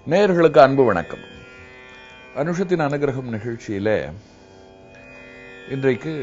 நேயர்களுக்கு அன்பு வணக்கம் அனுஷத்தின் அனுகிரகம் நிகழ்ச்சியில இன்றைக்கு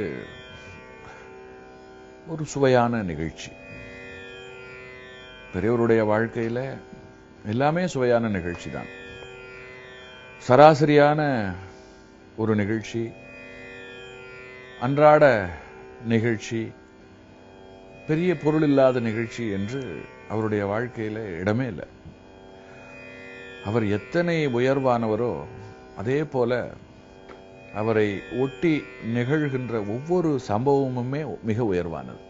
ஒரு சுவையான நிகழ்ச்சி பெரியவருடைய வாழ்க்கையில எல்லாமே சுவையான நிகழ்ச்சி தான் சராசரியான ஒரு நிகழ்ச்சி அன்றாட நிகழ்ச்சி பெரிய பொருள் இல்லாத நிகழ்ச்சி என்று அவருடைய வாழ்க்கையில இடமே இல்லை அவர் எத்தனை உயர்வானவரோ அதே போல அவரை ஒட்டி நிகழ்கின்ற ஒவ்வொரு சம்பவமுமே மிக உயர்வானது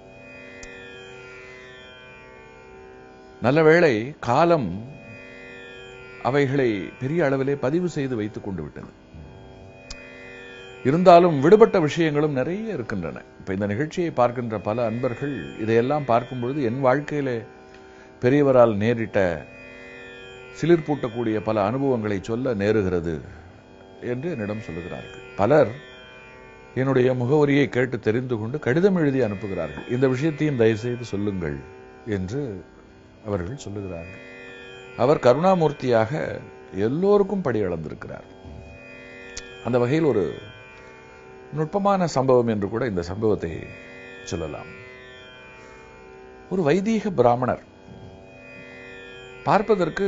நல்ல வேளை காலம் அவைகளை பெரிய அளவிலே பதிவு செய்து வைத்துக் கொண்டு விட்டது இருந்தாலும் விடுபட்ட விஷயங்களும் நிறைய இருக்கின்றன இப்ப இந்த நிகழ்ச்சியை பார்க்கின்ற பல அன்பர்கள் இதையெல்லாம் பார்க்கும் பொழுது என் வாழ்க்கையிலே பெரியவரால் நேரிட்ட சிலிர்ப்பூட்டக்கூடிய பல அனுபவங்களை சொல்ல நேருகிறது என்று என்னிடம் சொல்லுகிறார்கள் பலர் என்னுடைய முகவரியை கேட்டு தெரிந்து கொண்டு கடிதம் எழுதி அனுப்புகிறார்கள் இந்த விஷயத்தையும் தயவுசெய்து சொல்லுங்கள் என்று அவர்கள் சொல்லுகிறார்கள் அவர் கருணாமூர்த்தியாக எல்லோருக்கும் படி அளந்திருக்கிறார் அந்த வகையில் ஒரு நுட்பமான சம்பவம் என்று கூட இந்த சம்பவத்தை சொல்லலாம் ஒரு வைதீக பிராமணர் பார்ப்பதற்கு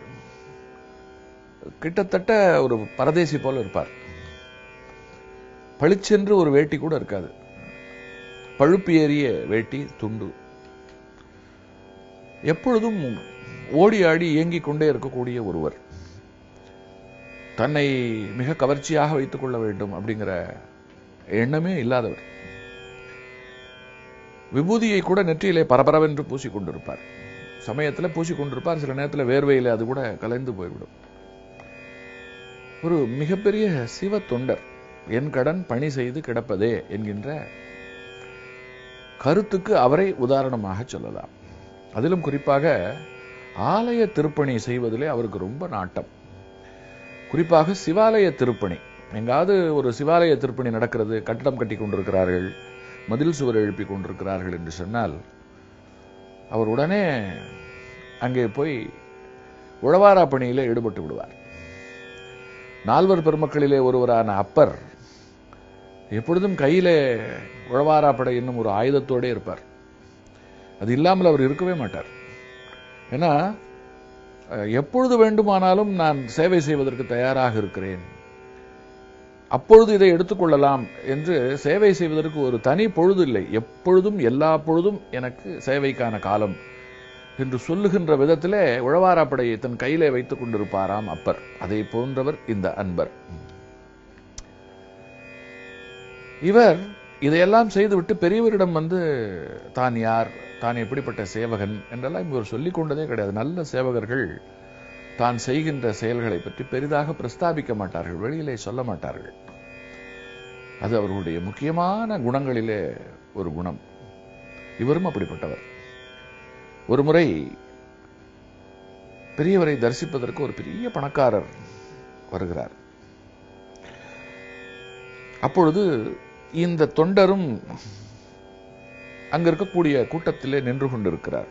கிட்டத்தட்ட ஒரு பரதேசி போல இருப்பார் பளிச்சென்று ஒரு வேட்டி கூட இருக்காது பழுப்பு ஏறிய வேட்டி துண்டு எப்பொழுதும் ஓடி ஆடி இயங்கிக் கொண்டே இருக்கக்கூடிய ஒருவர் தன்னை மிக கவர்ச்சியாக வைத்துக் கொள்ள வேண்டும் அப்படிங்கிற எண்ணமே இல்லாதவர் விபூதியை கூட நெற்றியிலே பரபரவென்று பூசிக்கொண்டிருப்பார் சமயத்துல பூசிக்கொண்டிருப்பார் சில நேரத்தில் வேர்வையில அது கூட கலைந்து போய்விடும் ஒரு மிகப்பெரிய சிவ தொண்டர் என் கடன் பணி செய்து கிடப்பதே என்கின்ற கருத்துக்கு அவரை உதாரணமாக சொல்லலாம் அதிலும் குறிப்பாக ஆலய திருப்பணி செய்வதிலே அவருக்கு ரொம்ப நாட்டம் குறிப்பாக சிவாலய திருப்பணி எங்காவது ஒரு சிவாலய திருப்பணி நடக்கிறது கட்டடம் கட்டி கொண்டிருக்கிறார்கள் மதில் சுவர் எழுப்பி கொண்டிருக்கிறார்கள் என்று சொன்னால் அவர் உடனே அங்கே போய் உழவாரா பணியிலே ஈடுபட்டு விடுவார் நால்வர் பெருமக்களிலே ஒருவரான அப்பர் எப்பொழுதும் கையிலே உழவாரா படை என்னும் ஒரு ஆயுதத்தோடே இருப்பார் அது இல்லாமல் அவர் இருக்கவே மாட்டார் ஏன்னா எப்பொழுது வேண்டுமானாலும் நான் சேவை செய்வதற்கு தயாராக இருக்கிறேன் அப்பொழுது இதை எடுத்துக்கொள்ளலாம் என்று சேவை செய்வதற்கு ஒரு தனி பொழுது இல்லை எப்பொழுதும் எல்லா பொழுதும் எனக்கு சேவைக்கான காலம் என்று சொல்லுகின்ற விதத்திலே உழவாராப்படையை தன் கையிலே வைத்துக் கொண்டிருப்பாராம் அப்பர் அதை போன்றவர் இந்த அன்பர் இவர் இதையெல்லாம் செய்துவிட்டு பெரியவரிடம் வந்து தான் யார் தான் எப்படிப்பட்ட சேவகன் என்றெல்லாம் இவர் சொல்லிக் கொண்டதே கிடையாது நல்ல சேவகர்கள் தான் செய்கின்ற செயல்களை பற்றி பெரிதாக பிரஸ்தாபிக்க மாட்டார்கள் வெளியிலே சொல்ல மாட்டார்கள் அது அவர்களுடைய முக்கியமான குணங்களிலே ஒரு குணம் இவரும் அப்படிப்பட்டவர் ஒரு முறை பெரியவரை தரிசிப்பதற்கு ஒரு பெரிய பணக்காரர் வருகிறார் அப்பொழுது இந்த தொண்டரும் அங்க இருக்கக்கூடிய கூட்டத்திலே நின்று கொண்டிருக்கிறார்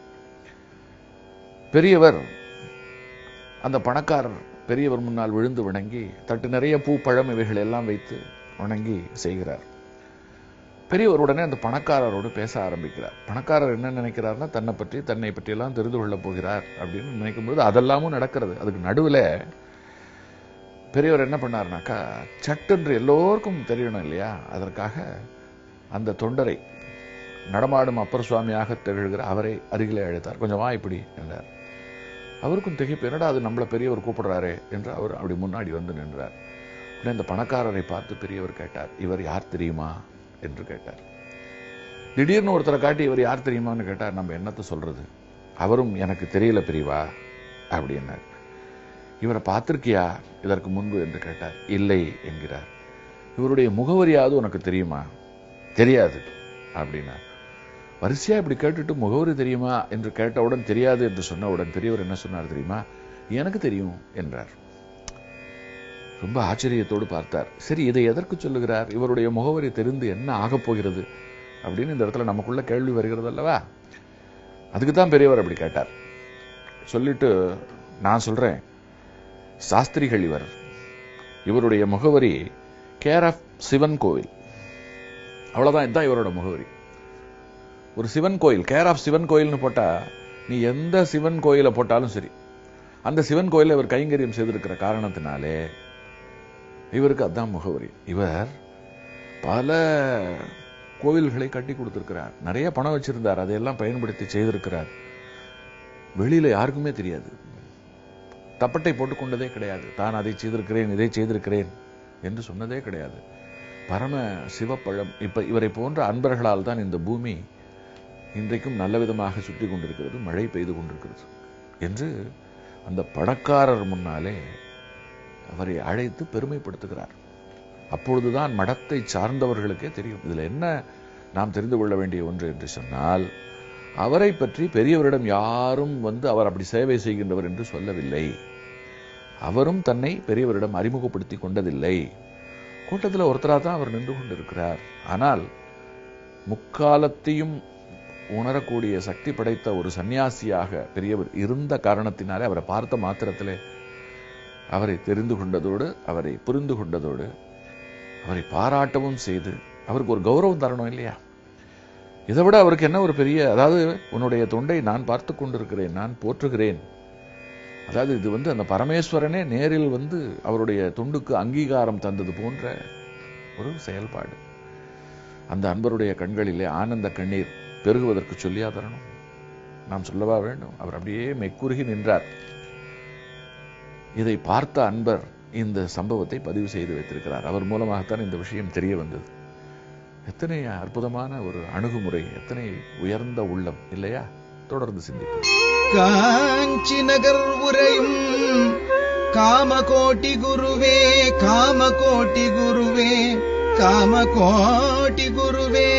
பெரியவர் அந்த பணக்காரர் பெரியவர் முன்னால் விழுந்து வணங்கி தட்டு நிறைய பூ பழம் இவைகள் எல்லாம் வைத்து வணங்கி செய்கிறார் பெரியவர் உடனே அந்த பணக்காரரோடு பேச ஆரம்பிக்கிறார் பணக்காரர் என்ன நினைக்கிறார்னா தன்னை பற்றி தன்னை பற்றி எல்லாம் தெரிந்து கொள்ளப் போகிறார் அப்படின்னு நினைக்கும் பொழுது அதெல்லாமும் நடக்கிறது அதுக்கு நடுவில் பெரியவர் என்ன பண்ணார்னாக்கா சட்டென்று எல்லோருக்கும் தெரியணும் இல்லையா அதற்காக அந்த தொண்டரை நடமாடும் அப்பர் சுவாமியாக திகழ்கிற அவரை அருகிலே அழைத்தார் கொஞ்சம் வா இப்படி என்றார் அவருக்கும் திகைப்பு என்னடா அது நம்மளை பெரியவர் கூப்பிடுறாரே என்று அவர் அப்படி முன்னாடி வந்து நின்றார் உடனே இந்த பணக்காரரை பார்த்து பெரியவர் கேட்டார் இவர் யார் தெரியுமா என்று கேட்டார் திடீர்னு ஒருத்தரை காட்டி இவர் யார் தெரியுமான்னு கேட்டார் நம்ம என்னத்தை சொல்றது அவரும் எனக்கு தெரியல பெரியவா அப்படின்னார் இவரை பார்த்திருக்கியா இதற்கு முன்பு என்று கேட்டார் இல்லை என்கிறார் இவருடைய முகவரியாவது உனக்கு தெரியுமா தெரியாது அப்படின்னார் வரிசையா இப்படி கேட்டுட்டு முகவரி தெரியுமா என்று கேட்டவுடன் தெரியாது என்று சொன்னவுடன் பெரியவர் என்ன சொன்னார் தெரியுமா எனக்கு தெரியும் என்றார் ரொம்ப ஆச்சரியத்தோடு பார்த்தார் சரி இதை எதற்கு சொல்லுகிறார் இவருடைய முகவரி தெரிந்து என்ன ஆகப் போகிறது அப்படின்னு இந்த இடத்துல நமக்குள்ள கேள்வி வருகிறது அல்லவா அதுக்கு தான் பெரியவர் அப்படி கேட்டார் சொல்லிட்டு நான் சொல்றேன் சாஸ்திரிகள் இவர் இவருடைய முகவரி கேர் ஆஃப் சிவன் கோவில் அவ்வளவுதான் இதுதான் இவரோட முகவரி ஒரு சிவன் கோயில் கேர் ஆஃப் சிவன் கோயில்னு போட்டா நீ எந்த சிவன் கோயிலை போட்டாலும் சரி அந்த சிவன் கோயிலை இவர் கைங்கரியம் செய்திருக்கிற காரணத்தினாலே இவருக்கு அதான் முகவரி இவர் பல கோவில்களை கட்டி கொடுத்திருக்கிறார் நிறைய பணம் வச்சிருந்தார் அதையெல்லாம் பயன்படுத்தி செய்திருக்கிறார் வெளியில யாருக்குமே தெரியாது தப்பட்டை போட்டுக்கொண்டதே கிடையாது தான் அதை செய்திருக்கிறேன் இதை செய்திருக்கிறேன் என்று சொன்னதே கிடையாது பரம சிவப்பழம் இப்ப இவரை போன்ற அன்பர்களால் தான் இந்த பூமி இன்றைக்கும் நல்ல விதமாக சுற்றி கொண்டிருக்கிறது மழை பெய்து கொண்டிருக்கிறது என்று அந்த பணக்காரர் முன்னாலே அவரை அழைத்து பெருமைப்படுத்துகிறார் அப்பொழுதுதான் மடத்தை சார்ந்தவர்களுக்கே தெரியும் இதுல என்ன நாம் தெரிந்து கொள்ள வேண்டிய ஒன்று என்று சொன்னால் அவரை பற்றி பெரியவரிடம் யாரும் வந்து அவர் அப்படி சேவை செய்கின்றவர் என்று சொல்லவில்லை அவரும் தன்னை பெரியவரிடம் அறிமுகப்படுத்தி கொண்டதில்லை கூட்டத்தில் ஒருத்தராக தான் அவர் நின்று கொண்டிருக்கிறார் ஆனால் முக்காலத்தையும் உணரக்கூடிய சக்தி படைத்த ஒரு சன்னியாசியாக பெரியவர் இருந்த காரணத்தினாலே அவரை பார்த்த மாத்திரத்திலே அவரை தெரிந்து கொண்டதோடு அவரை புரிந்து கொண்டதோடு அவரை பாராட்டவும் செய்து அவருக்கு ஒரு கௌரவம் தரணும் இல்லையா இதை விட அவருக்கு என்ன ஒரு பெரிய அதாவது உன்னுடைய தொண்டை நான் பார்த்து கொண்டிருக்கிறேன் நான் போற்றுகிறேன் அதாவது இது வந்து அந்த பரமேஸ்வரனே நேரில் வந்து அவருடைய தொண்டுக்கு அங்கீகாரம் தந்தது போன்ற ஒரு செயல்பாடு அந்த அன்பருடைய கண்களிலே ஆனந்த கண்ணீர் பெருகுவதற்கு சொல்லியா தரணும் நாம் சொல்லவா வேண்டும் அவர் அப்படியே மெக்குருகி நின்றார் இதை பார்த்த அன்பர் இந்த சம்பவத்தை பதிவு செய்து வைத்திருக்கிறார் அவர் மூலமாகத்தான் இந்த விஷயம் தெரிய வந்தது எத்தனை அற்புதமான ஒரு அணுகுமுறை எத்தனை உயர்ந்த உள்ளம் இல்லையா தொடர்ந்து சிந்திப்போம் காஞ்சி நகர் உரையும் காமகோட்டி குருவே காமகோட்டி குருவே காமகோட்டி குருவே